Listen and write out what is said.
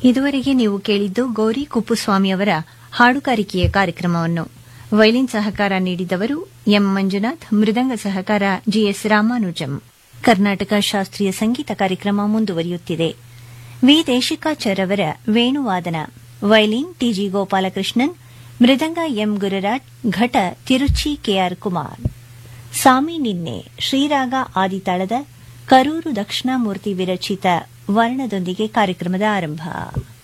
ಇದುವರೆಗೆ ನೀವು ಕೇಳಿದ್ದು ಗೌರಿ ಕುಪ್ಪುಸ್ವಾಮಿಯವರ ಹಾಡುಗಾರಿಕೆಯ ಕಾರ್ಯಕ್ರಮವನ್ನು ವೈಲಿನ್ ಸಹಕಾರ ನೀಡಿದವರು ಎಂ ಮಂಜುನಾಥ್ ಮೃದಂಗ ಸಹಕಾರ ಜಿಎಸ್ ರಾಮಾನುಜಂ ಕರ್ನಾಟಕ ಶಾಸ್ತ್ರೀಯ ಸಂಗೀತ ಕಾರ್ಯಕ್ರಮ ಮುಂದುವರಿಯುತ್ತಿದೆ ವಿ ದೇಶಿಕಾಚಾರ್ ಅವರ ವೇಣುವಾದನ ವೈಲಿನ್ ಟಿಜಿ ಗೋಪಾಲಕೃಷ್ಣನ್ ಮೃದಂಗ ಎಂ ಗುರುರಾಜ್ ಘಟ ತಿರುಚಿ ಕೆಆರ್ ಕುಮಾರ್ ಸಾಮಿ ನಿನ್ನೆ ಶ್ರೀರಾಗ ಆದಿತಾಳದ ಕರೂರು ದಕ್ಷಿಣಾಮೂರ್ತಿ ವಿರಚಿತ ವರ್ಣದೊಂದಿಗೆ ಕಾರ್ಯಕ್ರಮದ ಆರಂಭ